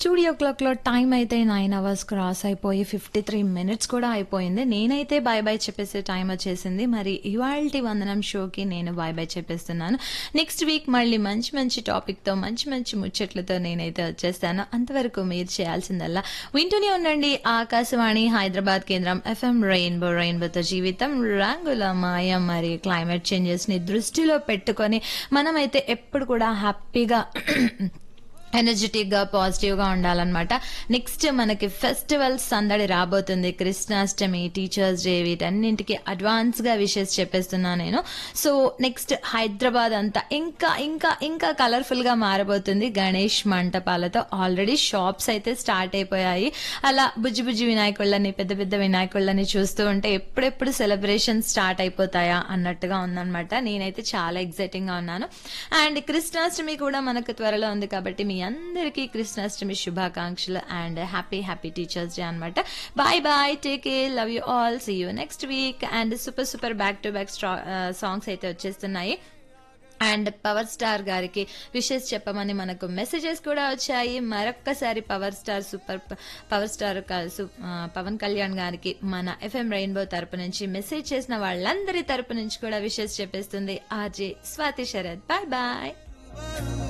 studio క్లాక్లో time అయితే nine hours cross అయిపోయి ఫిఫ్టీ త్రీ మినిట్స్ కూడా అయిపోయింది నేనైతే బాయ్ బాయ్ చెప్పేసే టైం వచ్చేసింది మరి ఇవాల్టి వందనం షోకి నేను బాయ్ బాయ్ చెప్పేస్తున్నాను నెక్స్ట్ వీక్ మళ్ళీ మంచి మంచి టాపిక్తో మంచి మంచి ముచ్చట్లతో నేనైతే వచ్చేస్తాను అంతవరకు మీరు చేయాల్సిందల్లా వింటూనే ఉండండి ఆకాశవాణి హైదరాబాద్ కేంద్రం ఎఫ్ఎం రెయిన్బో రెయిన్బోతో జీవితం రంగుల మాయ మరి క్లైమేట్ చేంజెస్ ని దృష్టిలో పెట్టుకొని మనమైతే ఎప్పుడు కూడా హ్యాపీగా ఎనర్జెటిక్ గా పాజిటివ్ గా ఉండాలన్నమాట నెక్స్ట్ మనకి ఫెస్టివల్ సందడి రాబోతుంది కృష్ణాష్టమి టీచర్స్ డే వీటన్నింటికి అడ్వాన్స్ గా విషెస్ చెప్పేస్తున్నా నేను సో నెక్స్ట్ హైదరాబాద్ అంతా ఇంకా ఇంకా ఇంకా కలర్ఫుల్ గా మారబోతుంది గణేష్ మంటపాలతో ఆల్రెడీ షాప్స్ అయితే స్టార్ట్ అయిపోయాయి అలా బుజ్జి బుజ్జి వినాయకుళ్ళని పెద్ద పెద్ద వినాయకుళ్ళని చూస్తూ ఉంటే ఎప్పుడెప్పుడు సెలబ్రేషన్ స్టార్ట్ అయిపోతాయా అన్నట్టుగా ఉందన్నమాట నేనైతే చాలా ఎక్సైటింగ్ గా ఉన్నాను అండ్ కృష్ణాష్టమి కూడా మనకు త్వరలో ఉంది కాబట్టి మీ అందరికీ కృష్ణాష్టమి శుభాకాంక్షలు and happy happy teachers day అనమాట bye bye take a love you all see you next week and super super back to back songs అయితే వచ్చేస్తున్నాయి అండ్ పవర్ స్టార్ గారికి విషెస్ చెప్పమని మనకు మెసేజెస్ కూడా వచ్చాయి మరొక్కసారి power star super power star క- సు- ఆ, పవన్ కళ్యాణ్ గారికి మన ఎఫ్ఎం రెయిన్బో తరపు నుంచి మెసేజ్ చేసిన వాళ్ళందరి తరపు నుంచి కూడా విషెస్ చెప్పేస్తుంది RJ Swathi Sharath bye bye